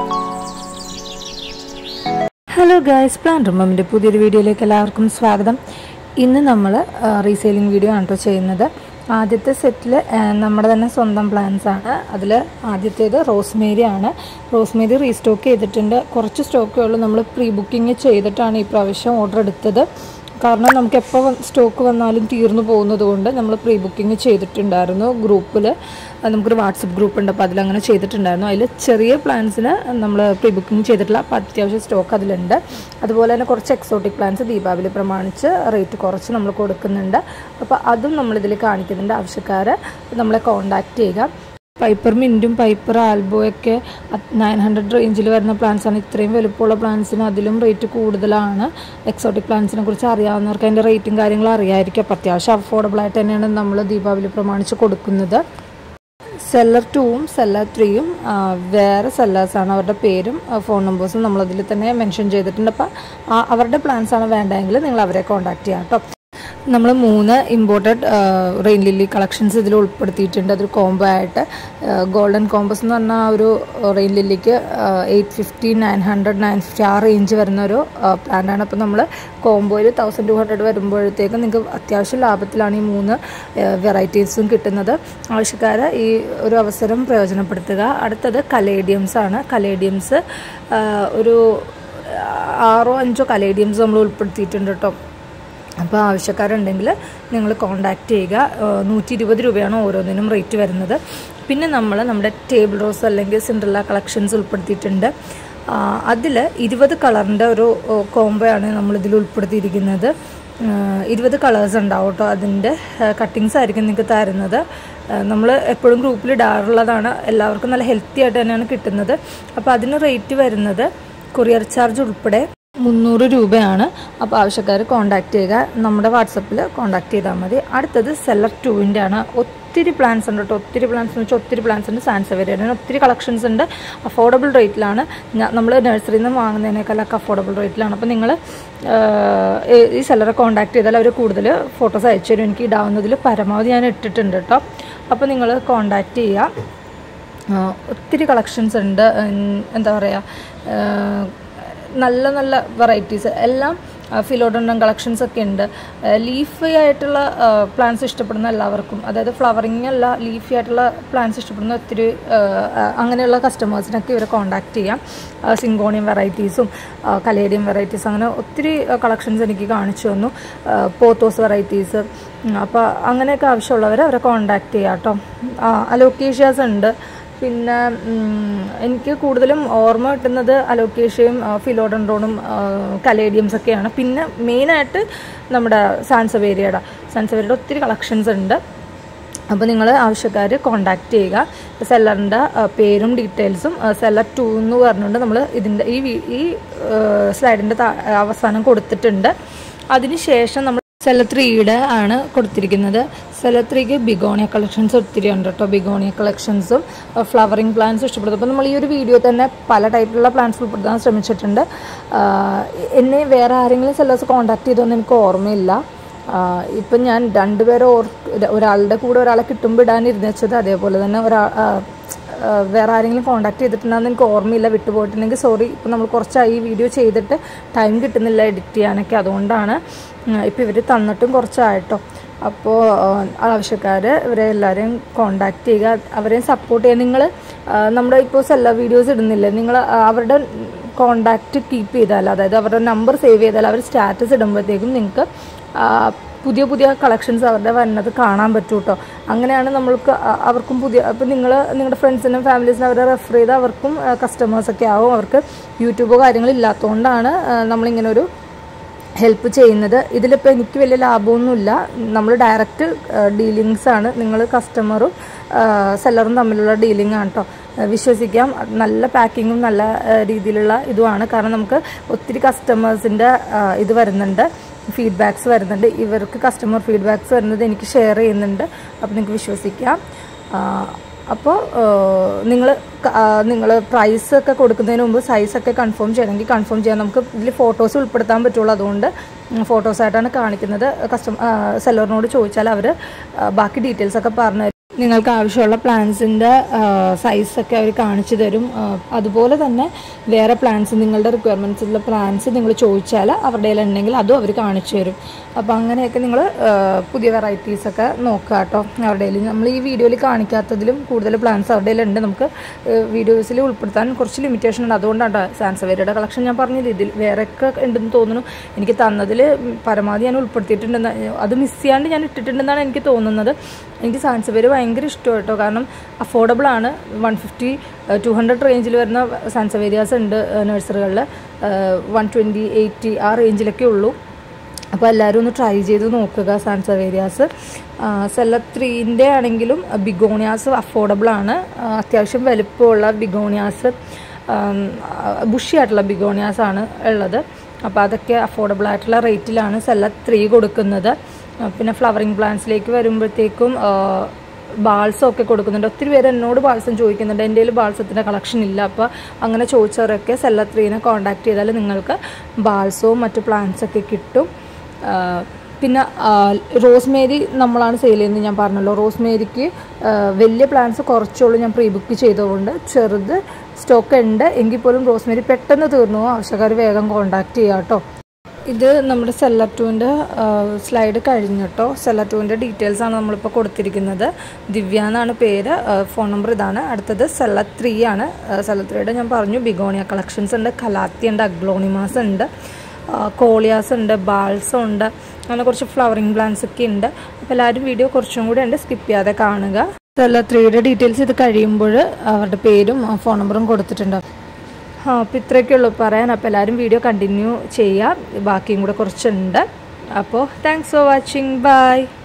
hello guys plan റൂമിൻ്റെ പുതിയൊരു വീഡിയോയിലേക്ക് എല്ലാവർക്കും സ്വാഗതം ഇന്ന് നമ്മൾ റീസെയിലിംഗ് വീഡിയോ ആണ് കേട്ടോ ചെയ്യുന്നത് ആദ്യത്തെ സെറ്റിൽ നമ്മുടെ തന്നെ സ്വന്തം പ്ലാൻസ് ആണ് അതിൽ ആദ്യത്തേത് റോസ്മേരി ആണ് റോസ്മേരി റീസ്റ്റോക്ക് ചെയ്തിട്ടുണ്ട് കുറച്ച് സ്റ്റോക്കേ ഉള്ളൂ നമ്മൾ പ്രീ ബുക്കിംഗ് ചെയ്തിട്ടാണ് ഈ പ്രാവശ്യം ഓർഡർ എടുത്തത് കാരണം നമുക്ക് എപ്പോൾ സ്റ്റോക്ക് വന്നാലും തീർന്നു പോകുന്നത് കൊണ്ട് നമ്മൾ പ്രീ ബുക്കിംഗ് ചെയ്തിട്ടുണ്ടായിരുന്നു ഗ്രൂപ്പിൽ നമുക്കൊരു വാട്സപ്പ് ഗ്രൂപ്പ് ഉണ്ട് അപ്പോൾ അതിലങ്ങനെ ചെയ്തിട്ടുണ്ടായിരുന്നു അതിൽ ചെറിയ പ്ലാൻസിന് നമ്മൾ പ്രീ ബുക്കിംഗ് ചെയ്തിട്ടില്ല അപ്പോൾ അത്യാവശ്യം സ്റ്റോക്ക് അതിലുണ്ട് അതുപോലെ തന്നെ കുറച്ച് എക്സോട്ടിക് പ്ലാൻസ് ദീപാവലി പ്രമാണിച്ച് റേറ്റ് കുറച്ച് നമ്മൾ കൊടുക്കുന്നുണ്ട് അപ്പോൾ അതും നമ്മളിതിൽ കാണിക്കുന്നുണ്ട് ആവശ്യക്കാരെ നമ്മളെ കോൺടാക്റ്റ് ചെയ്യുക പൈപ്പർ മിൻറ്റും പൈപ്പർ ആൽബോയൊക്കെ നയൻ ഹൺഡ്രഡ് റേഞ്ചിൽ വരുന്ന പ്ലാന്റ്സാണ് ഇത്രയും വലുപ്പമുള്ള പ്ലാന്റ്സിന് അതിലും റേറ്റ് കൂടുതലാണ് എക്സോട്ടിക് പ്ലാന്റ്സിനെ കുറിച്ച് അറിയാവുന്നവർക്ക് അതിൻ്റെ റേറ്റും കാര്യങ്ങളും അറിയായിരിക്കും അപ്പോൾ അത്യാവശ്യം അഫോർഡബിൾ ആയിട്ട് തന്നെയാണ് നമ്മൾ ദീപാവലി പ്രമാണിച്ച് കൊടുക്കുന്നത് സെല്ലർ ടൂവും സെല്ലർ ത്രീയും വേറെ സെല്ലേഴ്സാണ് അവരുടെ പേരും ഫോൺ നമ്പേഴ്സും നമ്മളതിൽ തന്നെ മെൻഷൻ ചെയ്തിട്ടുണ്ട് അപ്പോൾ അവരുടെ പ്ലാൻസാണ് വേണ്ടതെങ്കിൽ നിങ്ങൾ അവരെ കോൺടാക്ട് ചെയ്യാം കേട്ടോ നമ്മൾ മൂന്ന് ഇമ്പോർട്ടഡ് റെയിൻ ലില്ലി കളക്ഷൻസ് ഇതിൽ ഉൾപ്പെടുത്തിയിട്ടുണ്ട് അതൊരു കോംബോ ആയിട്ട് ഗോൾഡൻ കോമ്പസ് എന്ന് പറഞ്ഞാൽ ഒരു റെയിൻ ലില്ലിക്ക് eight fifty nine hundred nine fifty ആ റേഞ്ച് വരുന്ന ഒരു പ്ലാന്റാണ് അപ്പോൾ നമ്മൾ കോംബോയിൽ തൗസൻഡ് ടു ഹൺഡ്രഡ് വരുമ്പോഴത്തേക്കും നിങ്ങൾക്ക് അത്യാവശ്യം ലാഭത്തിലാണ് ഈ മൂന്ന് വെറൈറ്റീസും കിട്ടുന്നത് ആവശ്യക്കാരെ ഈ ഒരു അവസരം പ്രയോജനപ്പെടുത്തുക അടുത്തത് കലേഡിയംസ് ആണ് കലേഡിയംസ് ഒരു ആറോ അഞ്ചോ കലേഡിയംസ് നമ്മൾ ഉൾപ്പെടുത്തിയിട്ടുണ്ട് കേട്ടോ അപ്പോൾ ആവശ്യക്കാരുണ്ടെങ്കിൽ നിങ്ങൾ കോൺടാക്റ്റ് ചെയ്യുക നൂറ്റി ഇരുപത് രൂപയാണ് ഓരോന്നിനും റേറ്റ് വരുന്നത് പിന്നെ നമ്മൾ നമ്മുടെ ടേബിൾ റോസ് അല്ലെങ്കിൽ സിൻഡ്രല്ല കളക്ഷൻസ് ഉൾപ്പെടുത്തിയിട്ടുണ്ട് അതിൽ ഇരുപത് കളറിൻ്റെ ഒരു കോംബോ ആണ് നമ്മളിതിൽ ഉൾപ്പെടുത്തിയിരിക്കുന്നത് ഇരുപത് കളേഴ്സ് ഉണ്ടാവും കേട്ടോ അതിൻ്റെ കട്ടിങ്സ് ആയിരിക്കും നിങ്ങൾക്ക് തരുന്നത് നമ്മൾ എപ്പോഴും ഗ്രൂപ്പിൽ ഇടാറുള്ളതാണ് എല്ലാവർക്കും നല്ല ഹെൽത്തി ആയിട്ട് തന്നെയാണ് കിട്ടുന്നത് അപ്പോൾ അതിന് റേറ്റ് വരുന്നത് കൊറിയർ ചാർജ് ഉൾപ്പെടെ മുന്നൂറ് രൂപയാണ് അപ്പോൾ ആവശ്യക്കാർ കോൺടാക്ട് ചെയ്യുക നമ്മുടെ വാട്സപ്പിൽ കോൺടാക്ട് ചെയ്താൽ മതി അടുത്തത് സെല്ലർ ടൂവിൻ്റെ ആണ് ഒത്തിരി പ്ലാൻസ് ഉണ്ട് കേട്ടോ ഒത്തിരി പ്ലാൻസ് എന്ന് വെച്ചാൽ ഒത്തിരി പ്ലാൻസ് ഉണ്ട് സാൻസവേരിയാണ് ഒത്തിരി കളക്ഷൻസ് ഉണ്ട് അഫോർഡബിൾ റേറ്റിലാണ് നമ്മൾ നഴ്സറിയിൽ നിന്ന് വാങ്ങുന്നതിനേക്കാളൊക്കെ അഫോർഡബിൾ റേറ്റിലാണ് അപ്പോൾ നിങ്ങൾ ഈ സെല്ലറെ കോൺടാക്ട് ചെയ്താൽ അവർ കൂടുതൽ ഫോട്ടോസ് അയച്ചു തരും എനിക്ക് ഇടാവുന്നതിൽ പരമാവധി ഞാൻ ഇട്ടിട്ടുണ്ട് കേട്ടോ അപ്പോൾ നിങ്ങൾ കോൺടാക്ട് ചെയ്യുക ഒത്തിരി കളക്ഷൻസ് ഉണ്ട് എന്താ പറയുക നല്ല നല്ല വെറൈറ്റീസ് എല്ലാം ഫിലോഡോണ്ടൻ കളക്ഷൻസ് ഒക്കെ ഉണ്ട് ലീഫി ആയിട്ടുള്ള പ്ലാന്റ്സ് ഇഷ്ടപ്പെടുന്ന എല്ലാവർക്കും അതായത് ഫ്ലവറിങ് അല്ല ലീഫി ആയിട്ടുള്ള പ്ലാന്റ്സ് ഇഷ്ടപ്പെടുന്ന ഒത്തിരി അങ്ങനെയുള്ള കസ്റ്റമേഴ്സിനൊക്കെ ഇവരെ കോൺടാക്ട് ചെയ്യാം സിങ്കോണിയം വെറൈറ്റീസും കലേഡിയം വെറൈറ്റീസ് അങ്ങനെ ഒത്തിരി കളക്ഷൻസ് എനിക്ക് കാണിച്ചു തന്നു പോത്തോസ് വെറൈറ്റീസ് അപ്പോൾ അങ്ങനെയൊക്കെ ആവശ്യമുള്ളവരെ അവരെ കോൺടാക്ട് ചെയ്യാം കേട്ടോ അലോക്കേഷ്യാസ് ഉണ്ട് പിന്നെ എനിക്ക് കൂടുതലും ഓർമ്മ കിട്ടുന്നത് അലോക്കേഷ്യയും ഫിലോഡൻഡ്രോണും കലേഡിയംസ് ഒക്കെയാണ് പിന്നെ മെയിനായിട്ട് നമ്മുടെ സാൻസവേരിയയുടെ സാൻസവേരിയയുടെ ഒത്തിരി കളക്ഷൻസ് ഉണ്ട് അപ്പോൾ നിങ്ങൾ ആവശ്യക്കാർ കോൺടാക്റ്റ് ചെയ്യുക സെല്ലറിൻ്റെ പേരും ഡീറ്റെയിൽസും സെല്ലർ ടു എന്ന് പറഞ്ഞുകൊണ്ട് നമ്മൾ ഇതിൻ്റെ ഈ ഈ സ്ലൈഡിൻ്റെ അവസാനം കൊടുത്തിട്ടുണ്ട് അതിനുശേഷം നമ്മൾ സെല ത്രീയുടെ ആണ് കൊടുത്തിരിക്കുന്നത് സെല ത്രീക്ക് ബിഗോണിയ കളക്ഷൻസ് ഒത്തിരി ഉണ്ട് കേട്ടോ ബിഗോണിയ കളക്ഷൻസും ഫ്ലവറിങ് പ്ലാന്റ്സ് ഇഷ്ടപ്പെടുന്നു അപ്പോൾ നമ്മൾ ഈ ഒരു വീഡിയോ തന്നെ പല ടൈപ്പിലുള്ള പ്ലാന്റ്സ് ഉൾപ്പെടുത്താൻ ശ്രമിച്ചിട്ടുണ്ട് എന്നെ വേറെ ആരെങ്കിലും സെല്ലേഴ്സ് കോൺടാക്ട് ചെയ്തോന്ന് എനിക്ക് ഓർമ്മയില്ല ഇപ്പം ഞാൻ രണ്ടുപേരെ ഓർ ഒരാളുടെ കൂടെ ഒരാളെ കിട്ടുമ്പോൾ ഇടാനിരുന്ന് വെച്ചത് അതേപോലെ തന്നെ ഒരാ വേറെ ആരെങ്കിലും കോൺടാക്ട് ചെയ്തിട്ടുണ്ടെന്ന് എനിക്ക് ഓർമ്മയില്ല വിട്ടുപോയിട്ടുണ്ടെങ്കിൽ സോറി ഇപ്പം നമ്മൾ കുറച്ചായി ഈ വീഡിയോ ചെയ്തിട്ട് ടൈം കിട്ടുന്നില്ല എഡിറ്റ് ചെയ്യാനൊക്കെ അതുകൊണ്ടാണ് ഇപ്പോൾ ഇവർ തന്നിട്ടും കുറച്ചായിട്ടോ അപ്പോൾ ആവശ്യക്കാർ ഇവരെ എല്ലാവരെയും കോണ്ടാക്ട് ചെയ്യുക അവരെയും സപ്പോർട്ട് ചെയ്യുക നിങ്ങൾ നമ്മുടെ ഇപ്പോൾ സെല്ല വീഡിയോസ് ഇടുന്നില്ലേ നിങ്ങൾ അവരുടെ കോണ്ടാക്റ്റ് കീപ്പ് ചെയ്താൽ അതായത് അവരുടെ നമ്പർ സേവ് ചെയ്താൽ അവർ സ്റ്റാറ്റസ് ഇടുമ്പോഴത്തേക്കും നിങ്ങൾക്ക് പുതിയ പുതിയ കളക്ഷൻസ് അവരുടെ വരുന്നത് കാണാൻ പറ്റും കേട്ടോ അങ്ങനെയാണ് നമ്മൾക്ക് അവർക്കും പുതിയ അപ്പോൾ നിങ്ങൾ നിങ്ങളുടെ ഫ്രണ്ട്സിനും ഫാമിലീസിനും അവരെ റെഫർ ചെയ്ത് അവർക്കും കസ്റ്റമേഴ്സൊക്കെ ആവും അവർക്ക് യൂട്യൂബോ കാര്യങ്ങളില്ലാത്തതുകൊണ്ടാണ് നമ്മളിങ്ങനെ ഒരു ഹെൽപ്പ് ചെയ്യുന്നത് ഇതിലിപ്പോൾ എനിക്ക് വലിയ ലാഭമൊന്നുമില്ല നമ്മൾ ഡയറക്റ്റ് ഡീലിങ്സ് ആണ് നിങ്ങൾ കസ്റ്റമറും സെല്ലറും തമ്മിലുള്ള ഡീലിംഗ് ആണ് കേട്ടോ വിശ്വസിക്കാം നല്ല പാക്കിങ്ങും നല്ല രീതിയിലുള്ള ഇതുമാണ് കാരണം നമുക്ക് ഒത്തിരി കസ്റ്റമേഴ്സിൻ്റെ ഇത് വരുന്നുണ്ട് ഫീഡ്ബാക്സ് വരുന്നുണ്ട് ഇവർക്ക് കസ്റ്റമർ ഫീഡ്ബാക്സ് വരുന്നത് എനിക്ക് ഷെയർ ചെയ്യുന്നുണ്ട് അപ്പോൾ നിങ്ങൾക്ക് വിശ്വസിക്കാം അപ്പോൾ നിങ്ങൾ നിങ്ങൾ പ്രൈസ് ഒക്കെ കൊടുക്കുന്നതിന് മുമ്പ് സൈസൊക്കെ കൺഫേം ചെയ്യണമെങ്കിൽ കൺഫേം ചെയ്യാൻ നമുക്ക് ഇതിൽ ഫോട്ടോസ് ഉൾപ്പെടുത്താൻ പറ്റുള്ളൂ അതുകൊണ്ട് ഫോട്ടോസായിട്ടാണ് കാണിക്കുന്നത് കസ്റ്റമർ സെല്ലറിനോട് ചോദിച്ചാൽ അവർ ബാക്കി ഡീറ്റെയിൽസ് ഒക്കെ പറഞ്ഞു നിങ്ങൾക്ക് ആവശ്യമുള്ള പ്ലാന്റ്സിൻ്റെ സൈസൊക്കെ അവർ കാണിച്ചു തരും ആ, അതുപോലെ തന്നെ വേറെ പ്ലാന്റ്സ് നിങ്ങളുടെ റിക്വയർമെൻറ്റ്സിലുള്ള പ്ലാന്റ്സ് നിങ്ങൾ ചോദിച്ചാൽ അവരുടെ കയ്യിൽ ഉണ്ടെങ്കിൽ അതും അവർ കാണിച്ചു തരും അപ്പോൾ അങ്ങനെയൊക്കെ നിങ്ങൾ പുതിയ വെറൈറ്റീസൊക്കെ നോക്കുക കേട്ടോ അവരുടെ കയ്യിൽ നമ്മൾ ഈ വീഡിയോയിൽ കാണിക്കാത്തതിലും കൂടുതൽ പ്ലാന്റ്സ് അവരുടെ കയ്യിലുണ്ട് നമുക്ക് വീഡിയോസിൽ ഉൾപ്പെടുത്താൻ കുറച്ച് ലിമിറ്റേഷൻ ഉണ്ട് അതുകൊണ്ടാണ് സാൻസവേരിയുടെ കളക്ഷൻ ഞാൻ പറഞ്ഞില്ല ഇതിൽ വേറെയൊക്കെ ഉണ്ടെന്ന് തോന്നുന്നു എനിക്ക് തന്നതിൽ പരമാവധി ഞാൻ ഉൾപ്പെടുത്തിയിട്ടുണ്ടെന്ന് അത് മിസ് ചെയ്യാണ്ട് ഞാൻ ഇട്ടിട്ടുണ്ടെന്നാണ് എനിക്ക് തോന്നുന്നത് എനിക്ക് സാൻസവേര് ഭയങ്കര ഇഷ്ടമാണ് കേട്ടോ കാരണം അഫോർഡബിൾ ആണ് വൺ ഫിഫ്റ്റി ടു ഹൺഡ്രഡ് റേഞ്ചിൽ വരുന്ന സാൻസവേരിയാസ് ഉണ്ട് നഴ്സറികളിൽ വൺ ട്വൻറ്റി എയ്റ്റി ആ റേഞ്ചിലൊക്കെ ഉള്ളൂ അപ്പോൾ എല്ലാവരും ഒന്ന് ട്രൈ ചെയ്ത് നോക്കുക സാൻസവേരിയാസ് സെല്ലത്രീൻ്റെ ആണെങ്കിലും ബിഗോണിയാസ് അഫോർഡബിൾ ആണ് ആ, അത്യാവശ്യം വലുപ്പമുള്ള ബിഗോണിയാസ് ബുഷി ആയിട്ടുള്ള ബിഗോണിയാസ് ആണ് ഉള്ളത് അപ്പോൾ അതൊക്കെ അഫോർഡബിൾ ആയിട്ടുള്ള റേറ്റിലാണ് സെല്ല ത്രീ കൊടുക്കുന്നത് ആ, പിന്നെ ഫ്ലവറിങ് പ്ലാന്റ്സിലേക്ക് വരുമ്പോഴത്തേക്കും ബാൾസം ഒക്കെ കൊടുക്കുന്നുണ്ട് ഒത്തിരി പേര് എന്നോട് ബാൾസം ചോദിക്കുന്നുണ്ട് എൻ്റെ കയ്യിൽ ബാൾസത്തിൻ്റെ കളക്ഷൻ ഇല്ല അപ്പോൾ അങ്ങനെ ചോദിച്ചവരൊക്കെ സെല്ല ത്രീനെ കോൺടാക്ട് ചെയ്താൽ നിങ്ങൾക്ക് ബാൾസവും മറ്റു പ്ലാന്റ്സ് ഒക്കെ കിട്ടും ആ, പിന്നെ റോസ്മേരി നമ്മളാണ് സെയിൽ ചെയ്യുന്നത് ഞാൻ പറഞ്ഞല്ലോ റോസ്മേരിക്ക് ആ, വലിയ പ്ലാന്റ്സ് കുറച്ചുള്ളൂ ഞാൻ പ്രീ ബുക്ക് ചെയ്തതുകൊണ്ട് ചെറുത് സ്റ്റോക്ക് ഉണ്ട് എങ്കിൽ പോലും റോസ്മേരി പെട്ടെന്ന് തീർന്നു പോകും ആവശ്യക്കാർ വേഗം കോൺടാക്ട് ചെയ്യാം കേട്ടോ ഇത് നമ്മുടെ സെല്ലർ ടുവിൻ്റെ സ്ലൈഡ് കഴിഞ്ഞു കേട്ടോ സെല്ലർ ടുവിൻ്റെ ഡീറ്റെയിൽസ് ആണ് നമ്മളിപ്പോൾ കൊടുത്തിരിക്കുന്നത് ദിവ്യ എന്നാണ് പേര് ഫോൺ നമ്പർ ഇതാണ് അടുത്തത് സെല്ലർ ത്രീ ആണ് സെല്ലർ ത്രീയുടെ ഞാൻ പറഞ്ഞു ബിഗോണിയ കളക്ഷൻസ് ഉണ്ട് കലാത്തി ഉണ്ട് അഗ്ലോണിമാസ് ഉണ്ട് കോളിയാസ് ഉണ്ട് ബാൾസം ഉണ്ട് അങ്ങനെ കുറച്ച് ഫ്ലവറിങ് പ്ലാന്റ്സ് ഒക്കെ ഉണ്ട് അപ്പോൾ എല്ലാവരും വീഡിയോ കുറച്ചും കൂടെ ഉണ്ട് സ്കിപ്പ് ചെയ്യാതെ കാണുക സെല്ലർ ത്രീയുടെ ഡീറ്റെയിൽസ് ഇത് കഴിയുമ്പോൾ അവരുടെ പേരും ഫോൺ നമ്പറും കൊടുത്തിട്ടുണ്ട് ആ അപ്പോൾ ഇത്രയൊക്കെ ഉള്ളൂ പറയാൻ അപ്പോൾ എല്ലാവരും വീഡിയോ കണ്ടിന്യൂ ചെയ്യുക ബാക്കിയും കൂടെ കുറച്ചുണ്ട് അപ്പോൾ താങ്ക്സ് ഫോർ വാച്ചിങ് ബൈ